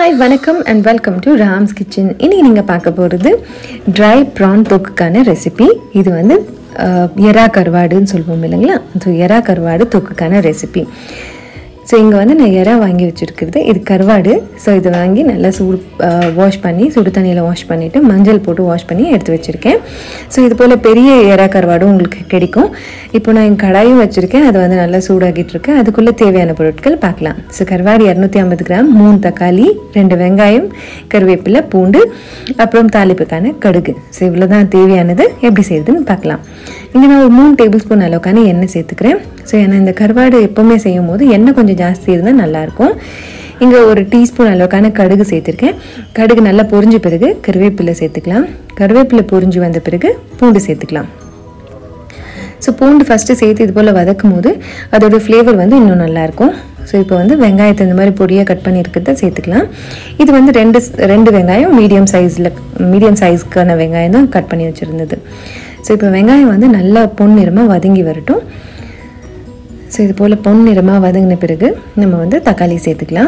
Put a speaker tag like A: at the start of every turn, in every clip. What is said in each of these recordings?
A: hi வணக்கம் and welcome to Ram's kitchen இன்னைக்கு நீங்கள் பார்க்க போகிறது ட்ரை ப்ரான் தொக்குக்கான ரெசிபி இது வந்து அஹ், எறா கருவாடுன்னு சொல்லுவோம் இல்லைங்களா ஸோ எறா கருவாடு தொக்குக்கான ரெசிபி ஸோ இங்கே வந்து நான் எறா வாங்கி வச்சுருக்கிறது இது கருவாடு ஸோ இதை வாங்கி நல்லா சூடு வாஷ் பண்ணி சுடு தண்ணியில் வாஷ் பண்ணிவிட்டு மஞ்சள் போட்டு வாஷ் பண்ணி எடுத்து வச்சுருக்கேன் ஸோ இது போல் பெரிய எறா கருவாடும் உங்களுக்கு கிடைக்கும் இப்போ நான் என் கடாயும் வச்சுருக்கேன் அது வந்து நல்லா சூடாகிட்டு இருக்கு அதுக்குள்ளே தேவையான பொருட்கள் பார்க்கலாம் ஸோ கருவாடு இரநூத்தி ஐம்பது கிராம் மூணு தக்காளி ரெண்டு வெங்காயம் கருவேப்பிலை பூண்டு அப்புறம் தாளிப்புக்கான கடுகு ஸோ இவ்வளோ தான் தேவையானது எப்படி செய்யுதுன்னு பார்க்கலாம் இங்கே நான் ஒரு மூணு டேபிள் ஸ்பூன் அளவுக்கான எண்ணெய் சேர்த்துக்கிறேன் ஸோ ஏன்னா இந்த கருவாடு எப்போவுமே செய்யும் போது எண்ணெய் கொஞ்சம் ஜாஸ்தி இருந்தால் நல்லாயிருக்கும் இங்கே ஒரு டீஸ்பூன் அளவுக்கான கடுகு சேர்த்துருக்கேன் கடுகு நல்லா பொரிஞ்ச பிறகு கருவேப்பிலை சேர்த்துக்கலாம் கருவேப்பிலை பொரிஞ்சு வந்த பிறகு பூண்டு சேர்த்துக்கலாம் ஸோ பூண்டு ஃபஸ்ட்டு சேர்த்து இது போல் வதக்கும் போது அதோட ஃப்ளேவர் வந்து இன்னும் நல்லாயிருக்கும் ஸோ இப்போ வந்து வெங்காயத்தை இந்த மாதிரி பொடியாக கட் பண்ணியிருக்கிறத சேர்த்துக்கலாம் இது வந்து ரெண்டு ரெண்டு வெங்காயம் மீடியம் சைஸில் மீடியம் சைஸ்க்கான வெங்காயம் தான் கட் பண்ணி வச்சுருந்தது ஸோ இப்போ வெங்காயம் வந்து நல்லா பொன் நிறமாக வதங்கி வரட்டும் ஸோ இது போல் பொன் நிறமாக வதங்கின பிறகு நம்ம வந்து தக்காளி சேர்த்துக்கலாம்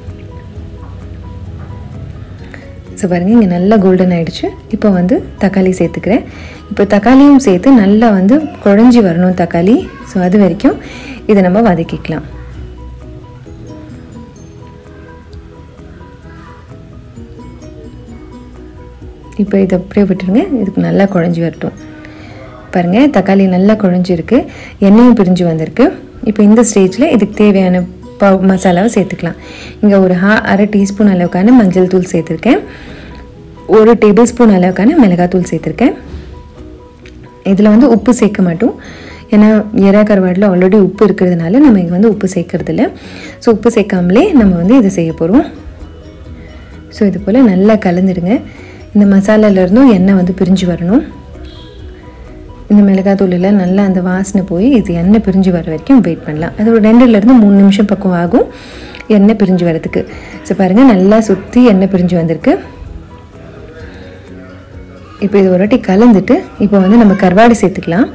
A: ஸோ பாருங்கள் இங்கே நல்லா கோல்டன் ஆயிடுச்சு இப்போ வந்து தக்காளி சேர்த்துக்கிறேன் இப்போ தக்காளியும் சேர்த்து நல்லா வந்து குழஞ்சி வரணும் தக்காளி ஸோ அது வரைக்கும் இதை நம்ம வதக்கிக்கலாம் இப்போ இதை அப்படியே விட்டுருங்க இதுக்கு நல்லா குழஞ்சி வரட்டும் பாருங்கள் தக்காளி நல்லா குழஞ்சிருக்கு எண்ணெயும் பிரிஞ்சு வந்திருக்கு இப்போ இந்த ஸ்டேஜில் இதுக்கு தேவையான ப மசாலாவை சேர்த்துக்கலாம் இங்கே ஒரு ஹா அரை டீஸ்பூன் அளவுக்கான மஞ்சள் தூள் சேர்த்துருக்கேன் ஒரு டேபிள் ஸ்பூன் அளவுக்கான மிளகாத்தூள் சேர்த்துருக்கேன் இதில் வந்து உப்பு சேர்க்க மாட்டோம் ஏன்னா எறா கருவாடில் ஆல்ரெடி உப்பு இருக்கிறதுனால நம்ம இங்கே வந்து உப்பு சேர்க்கறது இல்லை ஸோ உப்பு சேர்க்காமலே நம்ம வந்து இதை செய்ய போகிறோம் ஸோ இது போல் நல்லா கலந்துடுங்க இந்த மசாலாலேருந்தும் எண்ணெய் வந்து பிரிஞ்சு வரணும் இந்த மிளகாத்தூளில் நல்லா அந்த வாசனை போய் இது எண்ணெய் பிரிஞ்சு வர வரைக்கும் வெயிட் பண்ணலாம் அது ஒரு ரெண்டுலேருந்து மூணு நிமிஷம் பக்கம் ஆகும் எண்ணெய் பிரிஞ்சு வரதுக்கு ஸோ பாருங்கள் நல்லா சுற்றி எண்ணெய் பிரிஞ்சு வந்திருக்கு இப்போ இது ஒரு வாட்டி கலந்துட்டு இப்போ வந்து நம்ம கருவாடு சேர்த்துக்கலாம்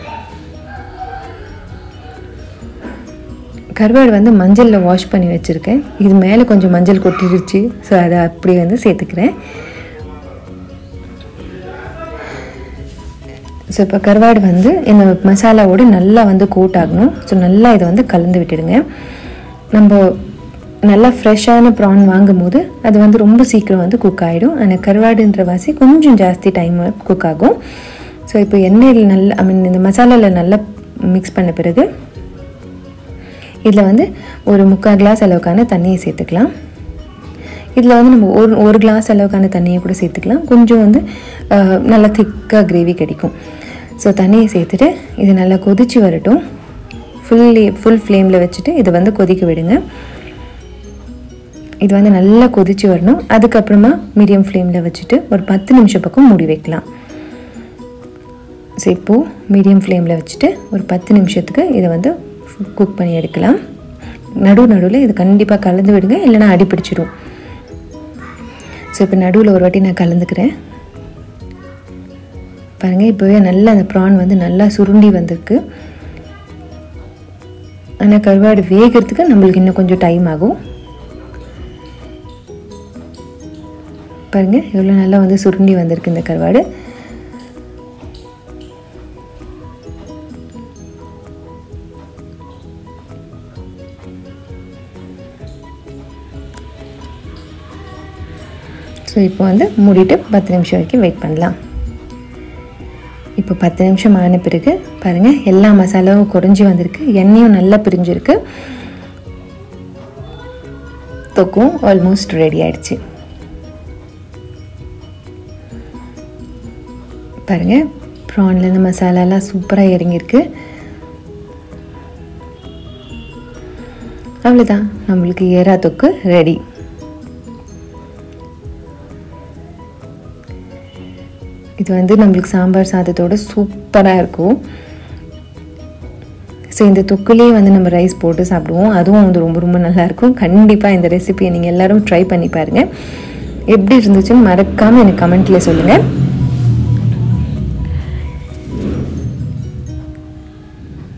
A: கருவாடு வந்து மஞ்சளில் வாஷ் பண்ணி வச்சுருக்கேன் இது மேலே கொஞ்சம் மஞ்சள் கொட்டிருச்சு ஸோ அதை அப்படி வந்து சேர்த்துக்கிறேன் ஸோ இப்போ கருவாடு வந்து இந்த மசாலாவோடு நல்லா வந்து கோட் ஆகணும் ஸோ நல்லா இதை வந்து கலந்து விட்டுடுங்க நம்ம நல்லா ஃப்ரெஷ்ஷான ப்ரான் வாங்கும் போது அது வந்து ரொம்ப சீக்கிரம் வந்து குக் ஆகிடும் ஆனால் கருவாடுன்ற வாசி கொஞ்சம் ஜாஸ்தி டைம் குக் ஆகும் ஸோ இப்போ எண்ணெயில் நல்லா ஐ மீன் இந்த மசாலாவில் நல்லா மிக்ஸ் பண்ண பிறகு இதில் வந்து ஒரு முக்கால் கிளாஸ் அளவுக்கான தண்ணியை சேர்த்துக்கலாம் இதில் வந்து நம்ம ஒரு ஒரு கிளாஸ் அளவுக்கான தண்ணியை கூட சேர்த்துக்கலாம் கொஞ்சம் வந்து அஹ், நல்லா திக்காக கிரேவி கிடைக்கும் ஸோ தண்ணியை சேர்த்துட்டு இது நல்லா கொதிச்சு வரட்டும் ஃபுல்லி ஃபுல் ஃப்ளேமில் வச்சுட்டு இதை வந்து கொதிக்க விடுங்க இது வந்து நல்லா கொதிச்சு வரணும் அதுக்கப்புறமா மீடியம் ஃப்ளேமில் வச்சுட்டு ஒரு பத்து நிமிஷம் பக்கம் மூடி வைக்கலாம் ஸோ இப்போது மீடியம் ஃப்ளேமில் வச்சுட்டு ஒரு பத்து நிமிஷத்துக்கு இதை வந்து குக் பண்ணி எடுக்கலாம் நடு நடுவில் இது கண்டிப்பாக கலந்து விடுங்க இல்லைன்னா அடி பிடிச்சிடும் ஸோ இப்போ நடுவில் ஒரு வாட்டி நான் கலந்துக்கிறேன் பாருங்கள் இப்போவே நல்லா அந்த ப்ரான் வந்து நல்லா சுருண்டி வந்திருக்கு ஆனால் கருவாடு வேகிறதுக்கு நம்மளுக்கு இன்னும் கொஞ்சம் டைம் ஆகும் பாருங்கள் எவ்வளோ நல்லா வந்து சுருண்டி வந்திருக்கு இந்த கருவாடு ஸோ இப்போ வந்து மூடிட்டு பத்து நிமிஷம் வரைக்கும் வெயிட் பண்ணலாம் இப்போ பத்து நிமிஷம் ஆன பிறகு பாருங்கள் எல்லா மசாலாவும் குறைஞ்சி வந்திருக்கு எண்ணெயும் நல்லா பிரிஞ்சிருக்கு தொக்கும் ஆல்மோஸ்ட் ரெடி ஆயிடுச்சு பாருங்கள் ப்ரான்லேருந்து மசாலாலாம் சூப்பராக இறங்கியிருக்கு அவ்வளோதான் நம்மளுக்கு ஏறா தொக்கு ரெடி இது வந்து நம்மளுக்கு சாம்பார் சாதத்தோட சூப்பராக இருக்கும் ஸோ இந்த தொக்குலேயே வந்து நம்ம ரைஸ் போட்டு சாப்பிடுவோம் அதுவும் வந்து ரொம்ப ரொம்ப நல்லாயிருக்கும் கண்டிப்பாக இந்த ரெசிபியை நீங்கள் எல்லாரும் ட்ரை பண்ணி பாருங்கள் எப்படி இருந்துச்சுன்னு மறக்காமல் எனக்கு கமெண்ட்டில் சொல்லுங்கள்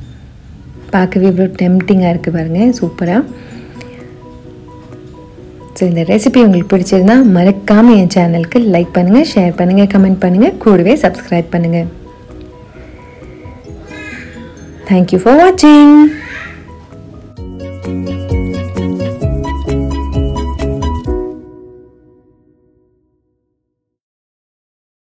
A: பார்க்கவே இவ்வளோ டெம்டிங்காக இருக்குது பாருங்கள் சூப்பராக ஸோ இந்த ரெசிபி உங்களுக்கு பிடிச்சிருந்தா மறக்காமல் என் சேனலுக்கு லைக் பண்ணுங்கள் ஷேர் பண்ணுங்கள் கமெண்ட் பண்ணுங்கள் கூடவே சப்ஸ்கிரைப் பண்ணுங்கள் தேங்க்யூ ஃபார் வாட்சிங்